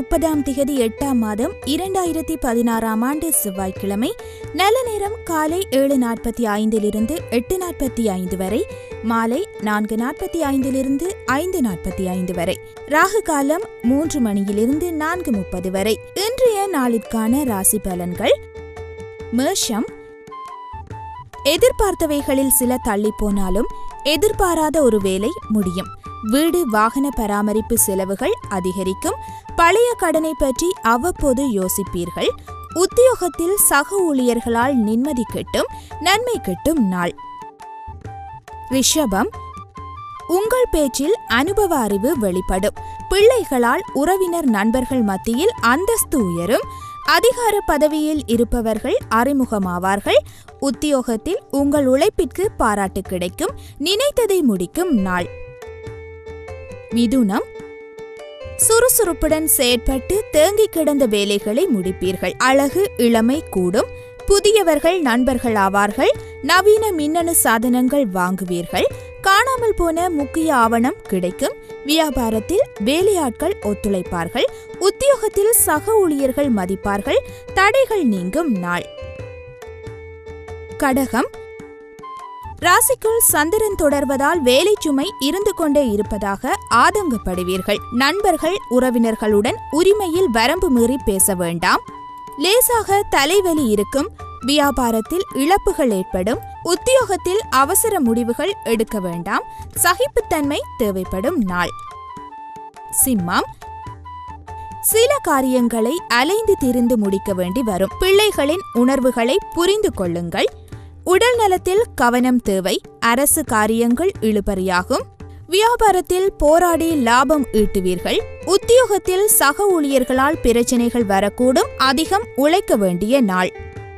முப்பதாம் திகதி எட்டாம் மாதம் இரண்டாயிரத்தி பதினாறாம் ஆண்டு செவ்வாய்க்கிழமை நல்ல நேரம் காலை ஏழு நாற்பத்தி ஐந்திலிருந்து எட்டு நாற்பத்தி ஐந்து வரை மாலை நான்கு நாற்பத்தி ஐந்திலிருந்து ஐந்து நாற்பத்தி ஐந்து வரை ராகு காலம் மூன்று மணியிலிருந்து நான்கு முப்பது வரை இன்றைய நாளிற்கான ராசி பலன்கள் மேஷம் எதிர்பார்த்தவைகளில் சில தள்ளி போனாலும் எதிர்பாராத ஒரு வேலை முடியும் வீடு வாகன பராமரிப்பு செலவுகள் அதிகரிக்கும் பழைய கடனை பற்றி அவ்வப்போது யோசிப்பீர்கள் உத்தியோகத்தில் சக ஊழியர்களால் நிம்மதி கெட்டும் நன்மை கெட்டும் நாள் ரிஷபம் உங்கள் பேச்சில் அனுபவ அறிவு வெளிப்படும் பிள்ளைகளால் உறவினர் நண்பர்கள் மத்தியில் அந்தஸ்து உயரும் அதிகார பதவியில் இருப்பவர்கள் அறிமுகமாவார்கள் உத்தியோகத்தில் உங்கள் உழைப்பிற்கு பாராட்டு கிடைக்கும் நினைத்ததை முடிக்கும் நாள் மிதுனம் சுறுசுறுப்புடன் செயற்பட்டு தேங்கி கிடந்த வேலைகளை முடிப்பீர்கள் அழகு இளமை கூடும் புதியவர்கள் நண்பர்கள் ஆவார்கள் நவீன மின்னணு சாதனங்கள் வாங்குவீர்கள் காணாமல் போன முக்கிய ஆவணம் கிடைக்கும் வியாபாரத்தில் வேலையாட்கள் ஒத்துழைப்பார்கள் உத்தியோகத்தில் சக ஊழியர்கள் மதிப்பார்கள் தடைகள் நீங்கும் நாள் கடகம் ராசிக்குள் சந்திரன் தொடர்வதால் வேலை சுமை இருந்து கொண்டே இருப்பதாக ஆதங்கப்படுவீர்கள் நண்பர்கள் உறவினர்களுடன் உரிமையில் வரம்பு மீறி பேச வேண்டாம் லேசாக தலைவலி இருக்கும் வியாபாரத்தில் இழப்புகள் ஏற்படும் உத்தியோகத்தில் அவசர முடிவுகள் எடுக்க வேண்டாம் சகிப்புத்தன்மை தேவைப்படும் நாள் சிம்மம் சில காரியங்களை அலைந்து திரிந்து முடிக்க வேண்டி வரும் பிள்ளைகளின் உணர்வுகளை புரிந்து கொள்ளுங்கள் உடல் நலத்தில் கவனம் தேவை அரசு காரியங்கள் இழுபறியாகும் வியாபாரத்தில் போராடி லாபம் ஈட்டுவீர்கள் உத்தியோகத்தில் சக ஊழியர்களால் பிரச்சனைகள் வரக்கூடும் அதிகம் உழைக்க வேண்டிய நாள்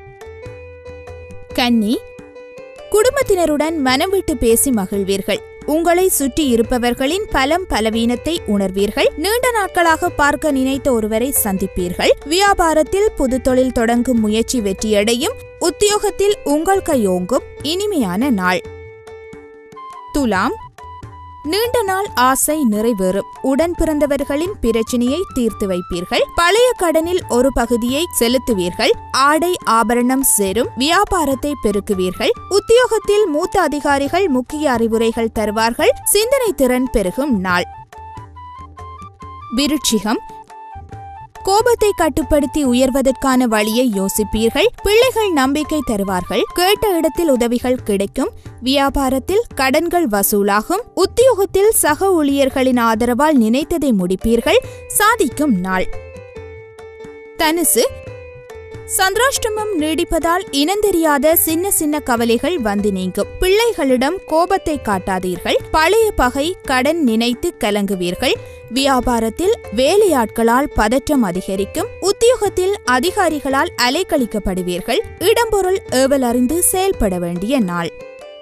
கன்னி குடும்பத்தினருடன் மனம் விட்டு பேசி மகிழ்வீர்கள் உங்களை சுற்றி இருப்பவர்களின் பலம் பலவீனத்தை உணர்வீர்கள் நீண்ட நாட்களாக பார்க்க நினைத்த ஒருவரை சந்திப்பீர்கள் வியாபாரத்தில் புது தொழில் தொடங்கும் முயற்சி வெற்றியடையும் உத்தியோகத்தில் உங்கள் கையோங்கும் இனிமையான நாள் துலாம் நீண்ட நாள் ஆசை நிறைவேறும் உடன் பிறந்தவர்களின் பிரச்சனையை தீர்த்து வைப்பீர்கள் பழைய கடனில் ஒரு பகுதியை செலுத்துவீர்கள் ஆடை ஆபரணம் சேரும் வியாபாரத்தை பெருக்குவீர்கள் உத்தியோகத்தில் மூத்த அதிகாரிகள் முக்கிய அறிவுரைகள் தருவார்கள் சிந்தனை திறன் பெருகும் நாள் விருட்சிகம் கோபத்தை கட்டுப்படுத்தி உயர்வதற்கான வழியை யோசிப்பீர்கள் பிள்ளைகள் நம்பிக்கை தருவார்கள் கேட்ட இடத்தில் உதவிகள் கிடைக்கும் வியாபாரத்தில் கடன்கள் வசூலாகும் உத்தியோகத்தில் சக ஊழியர்களின் ஆதரவால் நினைத்ததை முடிப்பீர்கள் சாதிக்கும் நாள் தனுசு சந்திராஷ்டமம் நீடிப்பதால் இனந்தெரியாத சின்ன சின்ன கவலைகள் வந்து நீங்கும் பிள்ளைகளிடம் கோபத்தை காட்டாதீர்கள் பழைய பகை கடன் நினைத்து கலங்குவீர்கள் வியாபாரத்தில் வேலையாட்களால் பதற்றம் அதிகரிக்கும் உத்தியோகத்தில் அதிகாரிகளால் அலைக்கழிக்கப்படுவீர்கள் இடம்பொருள் ஏவல் அறிந்து செயல்பட வேண்டிய நாள்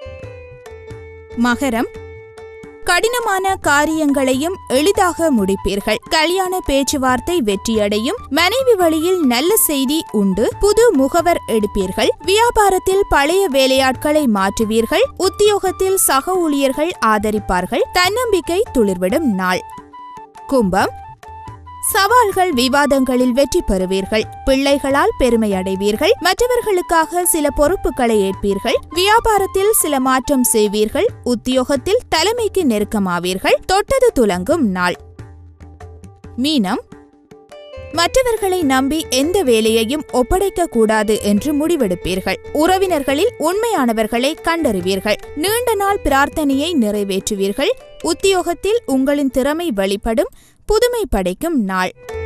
மகரம் கடினமான காரியங்களையும் எளிதாக முடிப்பீர்கள் கல்யாண பேச்சுவார்த்தை வெற்றியடையும் மனைவி வழியில் நல்ல செய்தி உண்டு புது முகவர் எடுப்பீர்கள் வியாபாரத்தில் பழைய வேலையாட்களை மாற்றுவீர்கள் உத்தியோகத்தில் சக ஊழியர்கள் ஆதரிப்பார்கள் தன்னம்பிக்கை துளிர்விடும் நாள் கும்பம் சவால்கள் விவாதங்களில் வெற்றி பெறுவீர்கள் பிள்ளைகளால் பெருமை அடைவீர்கள் மற்றவர்களுக்காக சில பொறுப்புகளை ஏற்பீர்கள் வியாபாரத்தில் சில மாற்றம் செய்வீர்கள் உத்தியோகத்தில் தலைமைக்கு நெருக்கமாவீர்கள் தொட்டது துலங்கும் நாள் மீனம் மற்றவர்களை நம்பி எந்த வேலையையும் ஒப்படைக்க கூடாது என்று முடிவெடுப்பீர்கள் உறவினர்களில் உண்மையானவர்களை கண்டறிவீர்கள் நீண்ட நாள் பிரார்த்தனையை நிறைவேற்றுவீர்கள் உத்தியோகத்தில் உங்களின் திறமை வெளிப்படும் புதுமை படைக்கும் நாள்